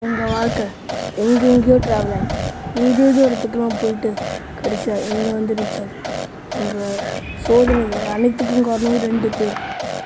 எங்கள் வாழ்க்கை எங்கெங்கேயோ ட்ராவல் எங்கேயோ இடத்துக்குலாம் போயிட்டு கடைசியா இங்கே வந்து நிற்காது எங்கள் சோதனைகள் அனைத்துக்கும் காரணம் ரெண்டு பேர்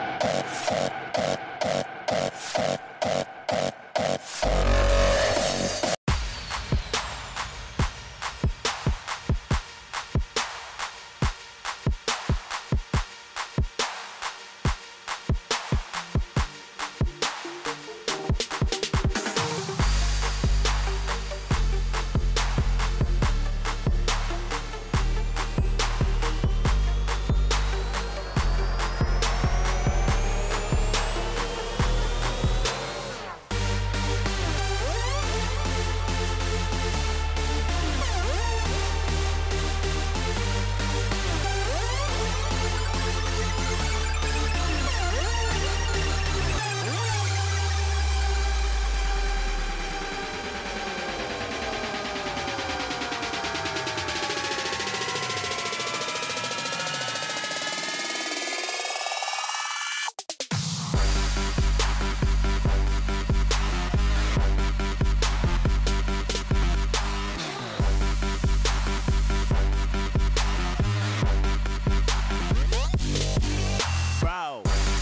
Bro.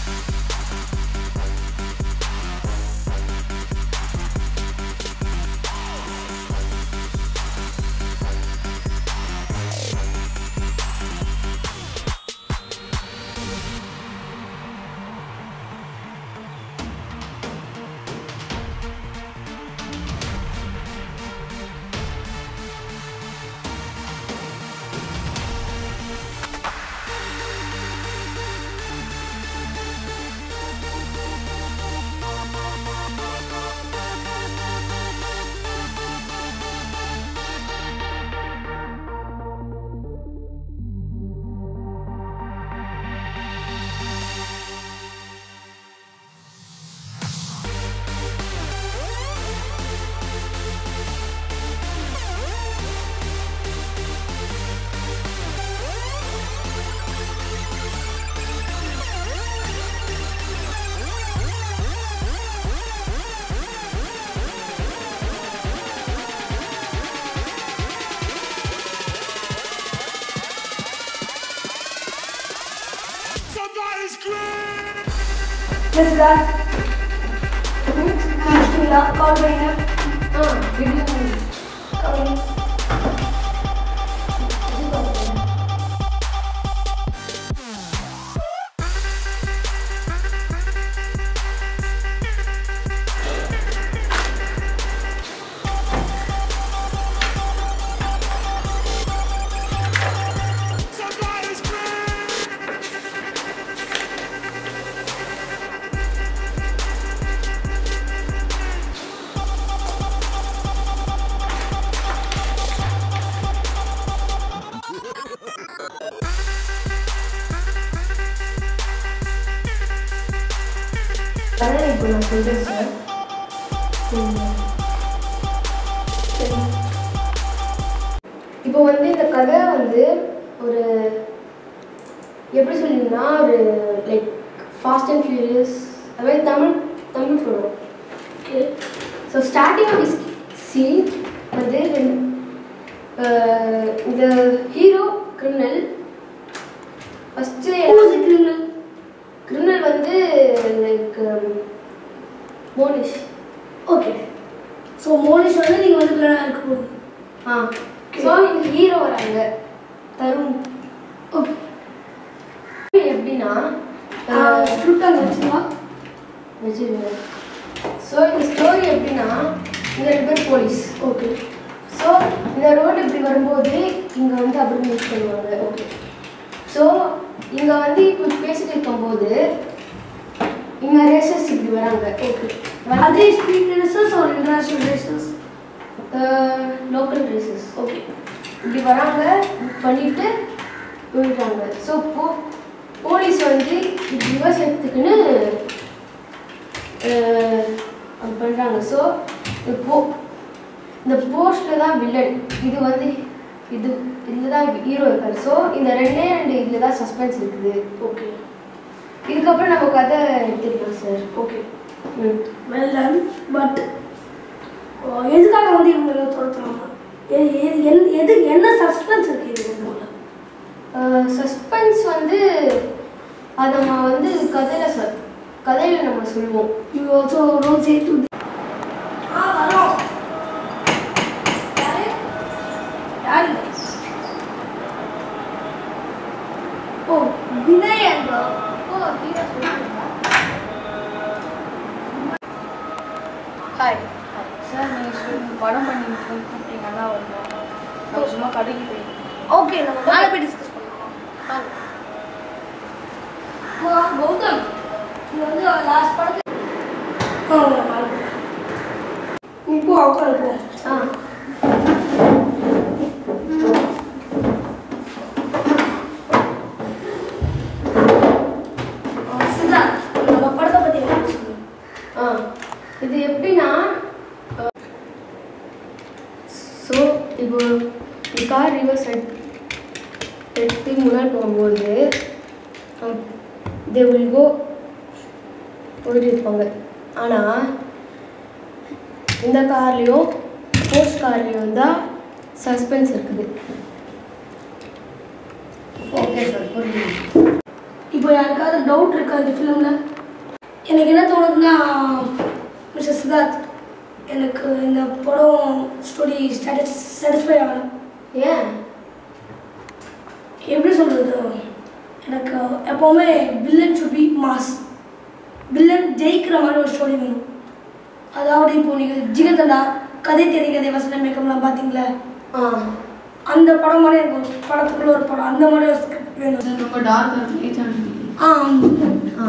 Somebody scream! சித்தார்த் முடிச்சிங்களா கால் பண்ணுங்க ஆ திடீர்னு கால் Somebody scream! கதை இப்போ நான் சொல்கிறேன் சார் இப்போ வந்து இந்த கதை வந்து ஒரு எப்படி சொல்லிங்கன்னா ஒரு லைக் ஃபாஸ்ட் அண்ட் ஃபியூரியஸ் அது மாதிரி தமிழ் தமிழ் சொல்லுவோம் okay so starting of scene வந்து ரெண்டு- அஹ் இந்த hero criminal first criminal criminal வந்து like Monish okay so Monish வந்து நீங்கள் வந்து பிளானாக இருக்க போகுது ஆ ஸோ இங்க ஹீரோ வராங்க தருண் ஓகே எப்படின்னா ஸ்கிரிப்ட் அங்கே வச்சுங்களா வச்சுருங்க ஸோ இந்த ஸ்டோரி எப்படின்னா இந்த ரெண்டு பேர் போலீஸ் ஓகே ஸோ இந்த ரோடு இப்படி வரும்போது இங்கே வந்து அப்படி மீட் பண்ணுவாங்க ஓகே ஸோ இங்கே வந்து இப்போ பேசிட்டு இருக்கும்போது இங்கே ரேசஸ் இப்படி வராங்க ஓகே அதே ஸ்பீட் ரேசஸ் ஒரு international races local races okay இப்படி வராங்க பண்ணிட்டு போயிடுறாங்க ஸோ போ போலீஸ் வந்து இப்படி விவசாயத்துக்குன்னு அது பண்ணுறாங்க ஸோ இப்போ இந்த போஸ்ட்டில் தான் வில்லன் இது வந்து இது இதில் தான் ஹீரோ இருக்காரு ஸோ இந்த ரெண்டே ரெண்டு இதில் தான் சஸ்பென்ஸ் இருக்குது ஓகே இதுக்கப்புறம் நம்ம கதை எடுத்துக்கலாம் சார் ஓகே ம் வெல் டன் பட் ஓ, எதுக்காக வந்து இவங்க துரத்துறாங்க எது எது என்- எது என்ன சஸ்பென்ஸ் இருக்கு இது வந்து சஸ்பென்ஸ் வந்து அதை நம்ம வந்து கதையில் சொ கதையில் நம்ம சொல்லுவோம் you also don't say to ஆ வரோம் யாரு யாரு ஓ வினய் அந்த ஓ ஹீரோ ஹாய் சார் நீங்கள் படம் பண்ணி கூப்பிட்டீங்கன்னா வருவோம் நான் சும்மா கடைக்கு போய் ஓகே நம்ம நாளை போய் டிஸ்கஸ் பண்ணலாம் வா கௌதம் இது வந்து லாஸ்ட் படத்து ஆ நாளை போய். நீ போ உட்காரு போ ஆ ஆ, சித்தார்த் நம்ம படத்தை பற்றி என்ன சொல்லுங்க ஆ இது எப்படின்னா ஸோ இப்போ இந்த கார் ரிவர்ஸ் எடுத்து முன்னாடி போகும்போது தே வில் கோ போயிட்டு இருப்பாங்க ஆனால் இந்த கார்லேயும் ஸ்போர்ட்ஸ் கார்லேயும் தான் சஸ்பென்ஸ் இருக்குது ஓகே சார் புரியுது இப்போ யாருக்காவது டவுட் இருக்கா இந்த ஃபிலிமில் எனக்கு என்ன தோணுதுன்னா மிஸ்டர் சித்தார்த் எனக்கு இந்த படம் ஸ்டோரி ஸ்டாட்டிஸ் சாட்டிஸ்ஃபை ஆகணும் ஏன் எப்படி சொல்கிறது எனக்கு எப்போவுமே villain should be mass villain ஜெயிக்கிற மாதிரி ஒரு ஸ்டோரி வேணும் அதாவது இப்போ நீங்கள் ஜிகர்தண்டா கதை தேடி கதை வசன மேக்கம்லாம் பார்த்தீங்களா ஆ அந்த படம் மாதிரி எனக்கு ஒரு படத்துக்குள்ள ஒரு படம் அந்த மாதிரி ஒரு ஸ்கிரிப்ட் வேணும் ரொம்ப டார்க் லைட் ஆ ஆ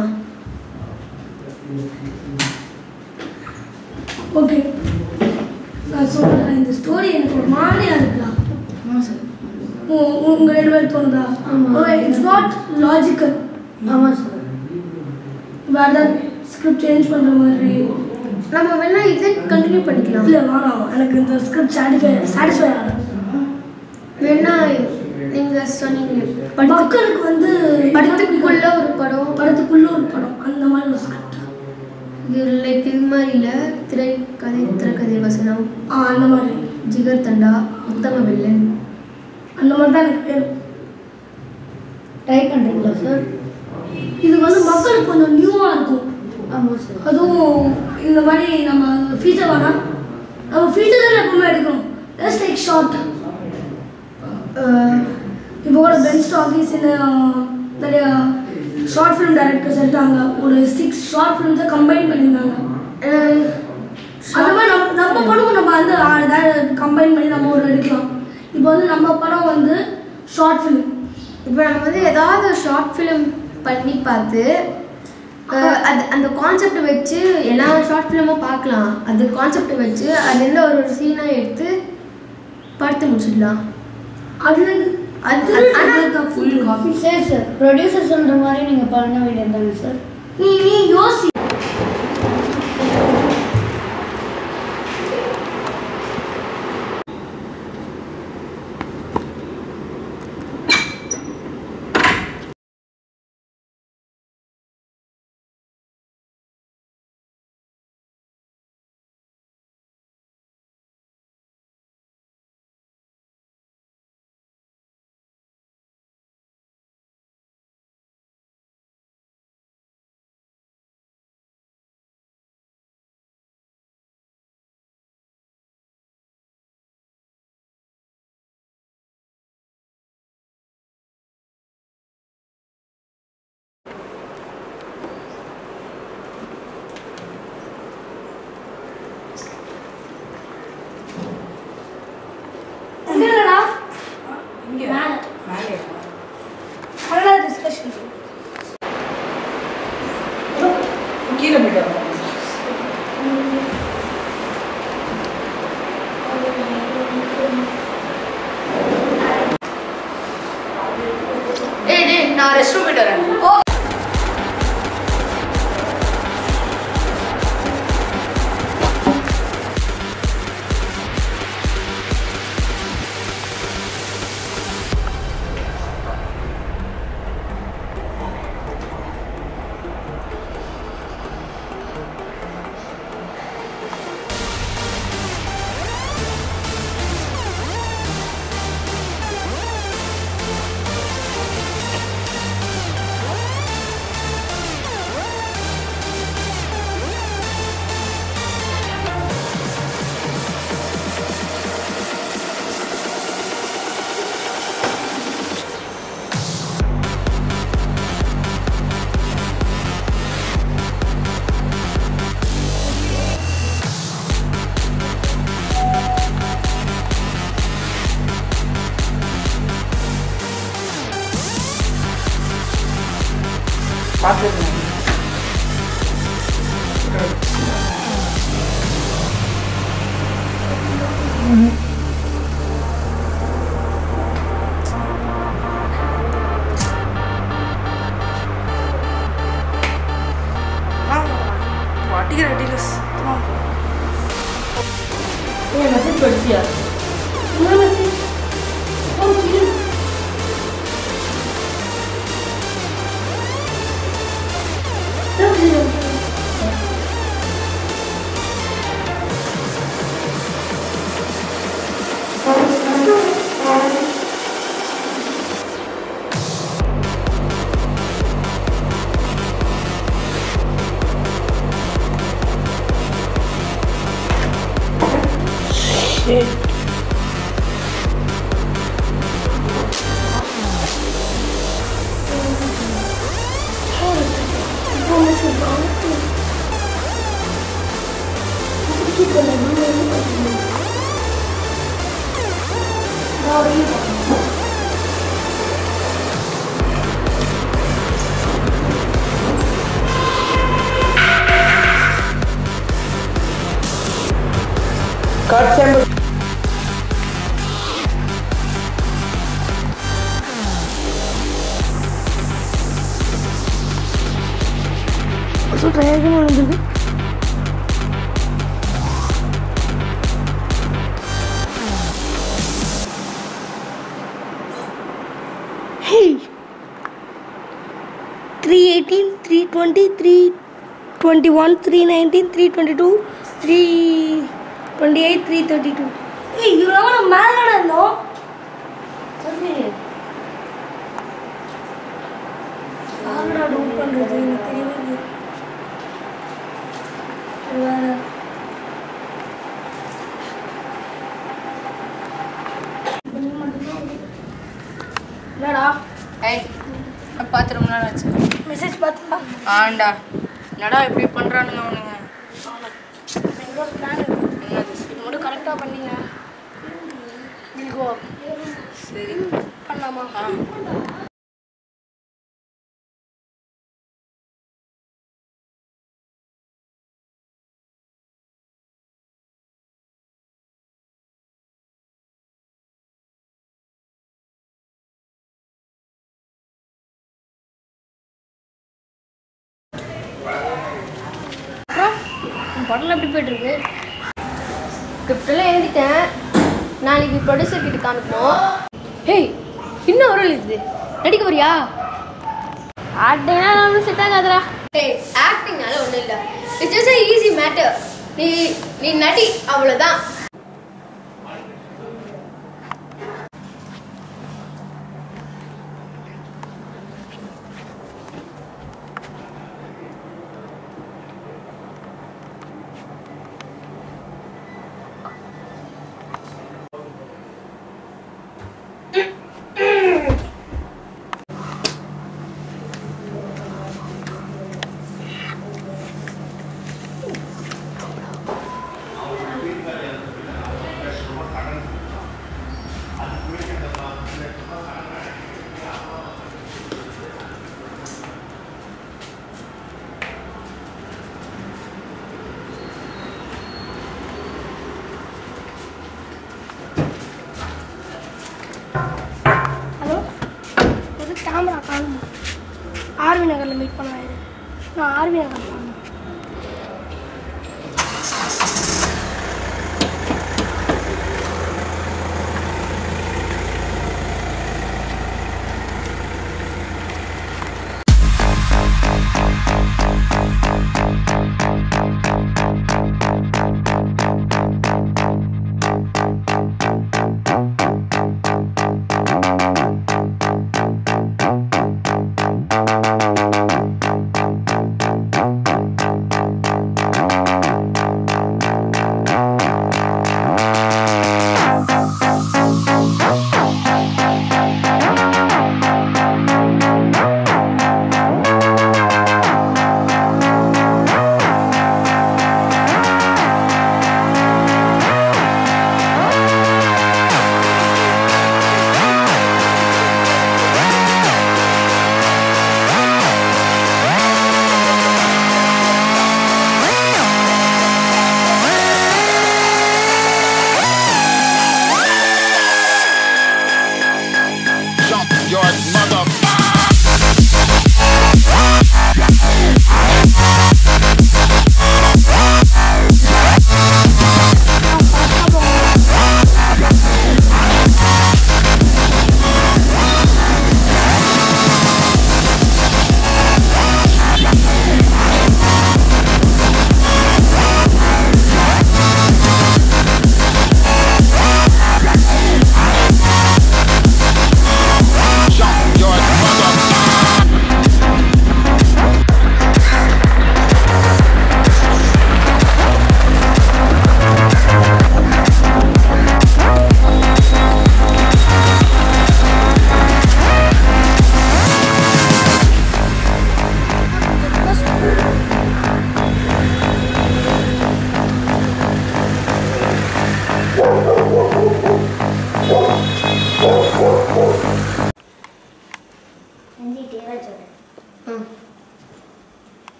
ஓகே நான் சொல்கிறேன் இந்த ஸ்டோரி எனக்கு ஒரு மாதிரியாக இருக்குதா ஆமாம் சார் உ- உங்க ரெண்டு பேர் தோணுதா இட்ஸ் நாட் லாஜிக்கல் ஆமாம் சார் வேறு ஏதாவது ஸ்கிரிப்ட் சேஞ்ச் பண்ணுற மாதிரி நம்ம வேணா இதை கண்டினியூ பண்ணிக்கலாம் இல்லை வேணாம் எனக்கு இந்த ஸ்கிரிப்ட் சாட்டிஸ்ஃபை சாட்டிஸ்ஃபை ஆகணும் வேணா நீங்க சொன்னீங்க படத்துக்கு மக்களுக்கு வந்து படத்துக்குள்ள ஒரு படம் படத்துக்குள்ள ஒரு படம் அந்த மாதிரி ஒரு ஸ்கிரிப்ட் இது லைக் இது மாதிரி இல்லை திரைக்கதை திரைக்கதை வசனம் ஆ அந்த மாதிரி ஜிகர் தண்டா உத்தம வில்லன் அந்த மாதிரி தான் எனக்கு வேணும் ட்ரை பண்ணுறீங்களா சார் இது வந்து மக்களுக்கு கொஞ்சம் நியூவாக இருக்கும் ஆமாம் சார் அதுவும் இந்த மாதிரி நம்ம ஃபீச்சர் வேணாம் நம்ம ஃபீச்சர் தான் எப்பவுமே எடுக்கணும் ஜஸ்ட் லைக் ஷார்ட் இப்போ ஒரு பென் ஸ்டாக்கிஸ் நிறைய ஷார்ட் ஃபிலிம் டைரக்டர்ஸ் எடுத்தாங்க ஒரு சிக்ஸ் ஷார்ட் ஃபிலிம்ஸை கம்பைன் பண்ணியிருந்தாங்க அந்த மாதிரி நம்ம நம்ம படம் நம்ம வந்து ஆறு ஏதாவது கம்பைன் பண்ணி நம்ம ஒரு எடுக்கலாம் இப்போ வந்து நம்ம படம் வந்து ஷார்ட் ஃபிலிம் இப்போ நம்ம வந்து ஏதாவது ஒரு ஷார்ட் ஃபிலிம் பண்ணி பார்த்து அஹ், அது அந்த கான்செப்டை வச்சு எல்லா ஷார்ட் ஃபிலிமும் பார்க்கலாம் அந்த கான்செப்டை வச்சு அதுலேருந்து ஒரு ஒரு சீனாக எடுத்து படுத்து முடிச்சிடலாம் அது அது ஆனால் ஃபுல் காப்பி சரி சார் ப்ரொடியூசர் சொல்கிற மாதிரி நீங்கள் பண்ண வேண்டியது தானே சார் நீ நீ யோசி இல்லைடா இங்கே மேலே மேலே நல்லா டிஸ்கஷன் கீழே போயிட்டு ஏய் டேய் நான் ரெஸ்ட் ரூம் போயிட்டு வரேன் சீக்கிரம் டீலஸ் ஏன் மெசேஜ் படிச்சியா என்ன மெசேஜ் ஓகே கட் சேம்பர் ஸோ ட்ரையாகன் வந்திருக்கு hey three eighteen three twenty three twenty one three nineteen three twenty two three twenty eight three thirty two ஏய் இவ்வளோ நம்ம மேலே தானே இருந்தோம் யாரடா டவுன் பண்ணுறது எனக்கு தெரியவே இல்லையே வேறு என்னடா ஏய் பார்த்து ரொம்ப நாள் ஆச்சு மெசேஜ் பார்த்தா ஆண்டா என்னடா இப்படி பண்ணுறானுங்க அவனுங்க எங்களோட பிளான் இருக்கு என்னது இது மட்டும் கரெக்டாக பண்ணீங்க பில்கோ சரி பண்ணலாமா ஆ படம் எப்படி போயிட்டு இருக்கு ஸ்கிரிப்டெல்லாம் எழுதிட்டேன் நாளைக்கு ப்ரொடியூசர் கிட்ட காமிக்கணும் ஹேய் இன்னும் ஒரு இது நடிக்க போறியா ஆக்டிங்னா நம்ம செட் ஆகாதடா ஹேய் ஆக்டிங்னால ஒன்றும் இல்லை இட்ஸ் ஜஸ்ட் ஈஸி மேட்டர் நீ நீ நடி அவ்வளோதான் ஹலோ இது கேமரா காணுமா ஆர்வி நகரில் மீட் பண்ணலாம் இரு நான் ஆர்வி நகர் போகணும்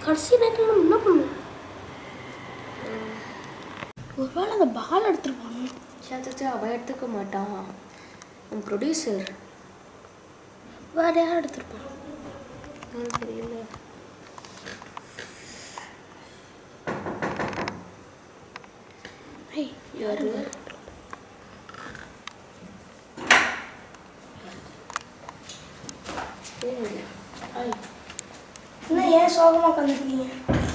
கடைசி நேரத்தில் நம்ம என்ன பண்ணுவோம் ஒருவேளை அந்த பால் எடுத்துருப்பாங்க சாச்சா அவன் எடுத்துக்க மாட்டான் அவன் ப்ரொடியூசர் வேற யார் எடுத்துருப்பான் தெரியல ஏய் யாரு என்ன ஏன் சோகமாக உட்காந்துருக்கீங்க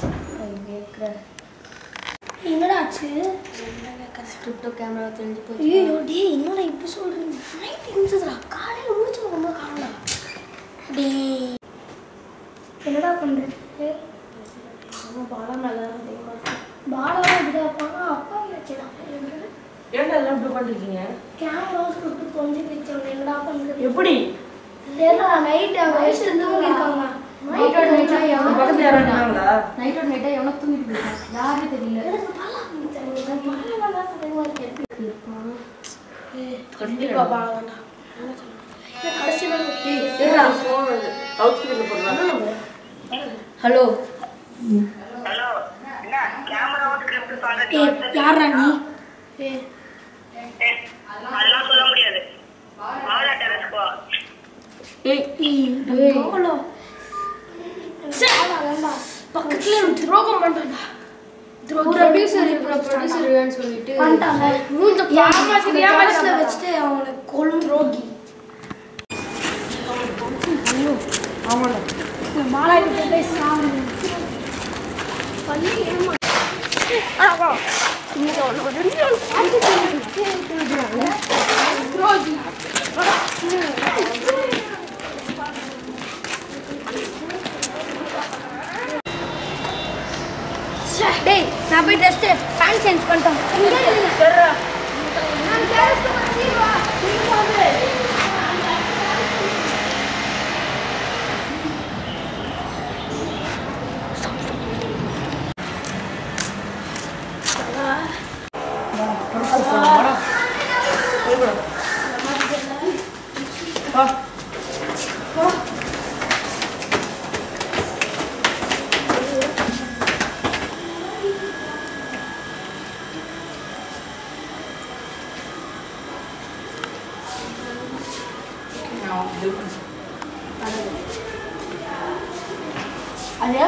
என்னடா ஆச்சு ஸ்கிரிப்டோ கேமரா தெரிஞ்சு போய் ஐயோ டேய் என்னடா இப்படி சொல்றீங்க நைட் இருந்துதுடா காலையில் முடிச்சு ரொம்ப காணல டேய் என்னடா பண்ணுறது பாலா நல்லா பாலாவும் இப்படிதான் இருப்பாங்க அப்பா வச்சுதான் ஏன்டா எல்லாம் இப்படி பண்ணிருக்கீங்க கேமரா ஸ்கிரிப்ட் கொஞ்சம் பிடிச்சவங்க என்னடா பண்ணுறது எப்படி தெரியல நைட் அங்கே வச்சுட்டு தூங்கிருக்காங்க நைட்டோட நைட்டா எவனோ பக்கத்துல யாரும் இருந்தாங்களா நைட்டோட நைட்டா எவனோ தூங்கிட்டு போயிருக்கான் யாருமே தெரியல எனக்கு பாலா தெரியும் பாலா தான் சத்தியமா இருக்கு கண்டிப்பா பாலா தான்டா கடைசியில் அவுட்ஸ்கிரீன்ல போடுறாங்க ஹலோ ஏய் யாரா நீ ஏய் அதெல்லாம் சொல்ல முடியாது மாவட்ட டெரஸ்கோ ஏய் எவ்வளோ பக்கத்துல எனக்கு துரோகம் பண்ணிட்டான்டா ப்ரொடியூசர் இருக்கிற ப்ரொடியூசர் சொல்லிட்டு பண்ணிட்டாங்க மூஞ்ச ஏமாத்தி ஏமாத்தி வச்சுட்டு அவனை கொல்லும் துரோகி ஆமாடா மாலா கிட்ட போய் சாமி பண்ணி ஏமா இன்னைக்கு அவனை ஒரு ரெண்டு நாள் பார்த்து துரோகி டேய் நான் போய் ட்ரெஸ்ட் பேண்ட் சேஞ்ச் பண்ணிட்டேன் இங்கே இல்ல நான் கேரஸ் வந்து வா நீங்க வந்து அது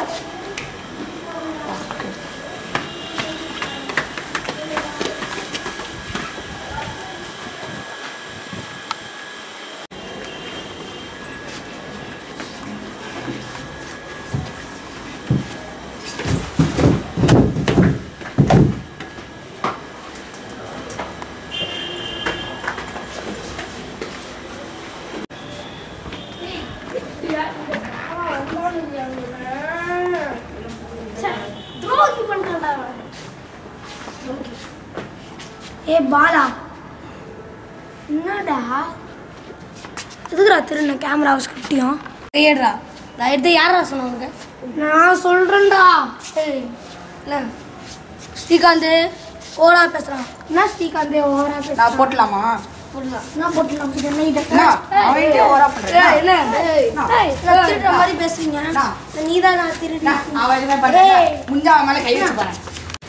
துரோகி பண்ணிட்டான்டா அவன். துரோகி. ஏ பாலா என்னடா எதுக்குடா திருண்ண கேமரா ஸ்கிரிப்டையும் கையடுறா நான் எடுத்து யாரா சொன்னவங்க நான் சொல்றேன்டா ஏய் என்ன ஸ்ரீகாந்த் ஓவரா பேசுறான் என்ன ஸ்ரீகாந்த் ஓவரா பேசுறான் நான் போட்டலாமா போடலாம் நான் போட்டலாம் இது என்ன இது? என்ன? அவன் ஏய், எங்க ஓவரா பண்றான்? ஏய், என்ன? ஏய், என்ன? ஏய், நான் திருடுற மாதிரி பேசுறீங்க என்ன? நீதான் நான் திருடி நான் அவன் எதுவுமே பண்ணல ஏய். முடிஞ்சா அவன் மேல கை வச்சு பாரு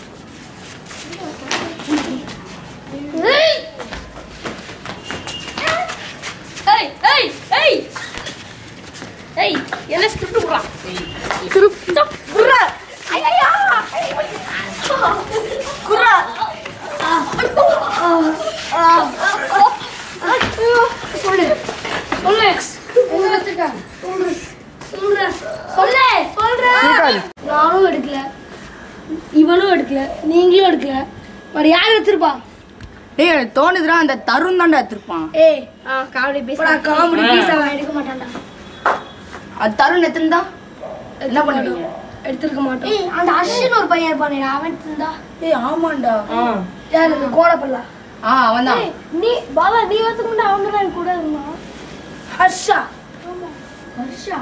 ஏய் ஏய் ஏய் ஏய் ஏய் என்ன ஸ்கிரிப்ட் புறா ஸ்கிரிப்ட் புறா ஐயா குறா சொல்லு சொல்லு எங்க வச்சிருக்க சொல்லு சொல்லு சொல்லு சொல்றேன் நானும் எடுக்கல இவனும் எடுக்கல நீங்களும் எடுக்கல வேற யார் எடுத்திருப்பா டேய் எனக்கு தோணுதுடா அந்த தருண் தான்டா எடுத்திருப்பான் ஏய் காமெடி பேச காமெடி பேச அவன் எடுக்க மாட்டான்டா அது தருண் எத்தனை என்ன பண்ணுவீங்க எடுத்திருக்க மாட்டோம் ஏய் அந்த அஸ்வின் ஒரு பையன் இருப்பானே அவன் எடுத்திருந்தா ஏய் ஆமாண்டா யார் இந்த கோலப்பல்லா ஆ அவன் தான் ஏய், நீ பாலா நீ வரதுக்கு முன்னாடி அவங்க தான் என் கூட இருந்தான் ஹர்ஷா ஹர்ஷா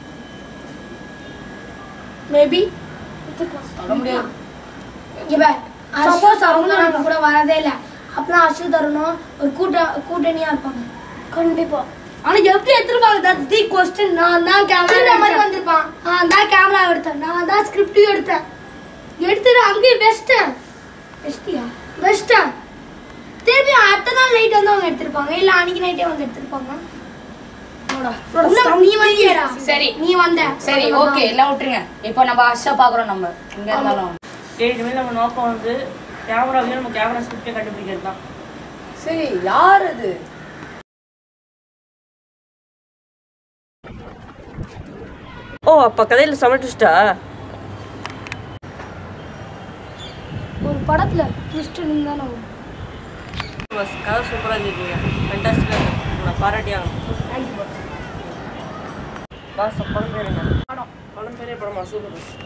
மேபி சொல்ல முடியாது சப்போஸ் அவங்க நம்ம கூட வரதே இல்லை அப்பலாம் அசு தரணும் ஒரு கூட்ட கூட்டணியா இருப்பாங்க கண்டிப்பா ஆனா எப்படி எடுத்துருப்பாங்க தட்ஸ் தி கொஸ்டின் நான் தான் திருட கேமரா மாதிரி வந்திருப்பான் நான் தான் கேமரா எடுத்தேன் நான் தான் ஸ்கிரிப்டையும் எடுத்தேன் எடுத்துட்டு அங்கேயே பெஸ்ட்டேன் பெஸ்டியா பெஸ்ட்டேன் திருப்பி அடுத்த நாள் நைட் வந்து அவங்க எடுத்திருப்பாங்க இல்ல அன்னைக்கு நைட்டே வந்து எடுத்திருப்பாங்க உள்ள நீ வந்தியடா சரி நீ வந்த சரி ஓகே எல்லாம் விட்டுருங்க இப்போ நம்ம அஷா பாக்குறோம் நம்ம எங்க இருந்தாலும் டேய் இனிமேல் நம்ம நோக்கம் வந்து கேமராவையும் நம்ம கேமரா ஸ்கிரிப்டை கண்டுபிடிக்கிறது தான் சரி யார் அது ஓ அப்போ கதையில் சமட்டுச்சிட்டா ஒரு படத்துல ட்விஸ்ட் இருந்தானே பஸ் கதை சூப்பராக இருந்திருக்கீங்க ஃபென்டாஸ்டிக்காக இருக்கு உங்களை பாராட்டியாங்க பாஸ் படம் பேர் என்ன படம் படம் பேரே படமா சூப்பர் பஸ்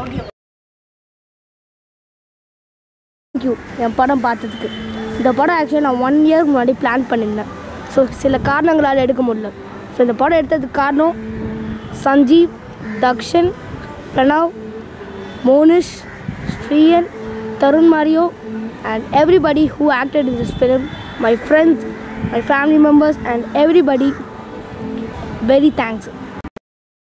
தேங்க்யூ என் படம் பார்த்ததுக்கு இந்த படம் ஆக்சுவலி நான் ஒன் இயர்க்கு முன்னாடி பிளான் பண்ணியிருந்தேன் ஸோ சில காரணங்களால் எடுக்க முடியல ஸோ இந்த படம் எடுத்ததுக்கு காரணம் Sanjeev Dakshan Pranav Monish Shreyan Tarun Mario and everybody who acted in this film my friends my family members and everybody very thanks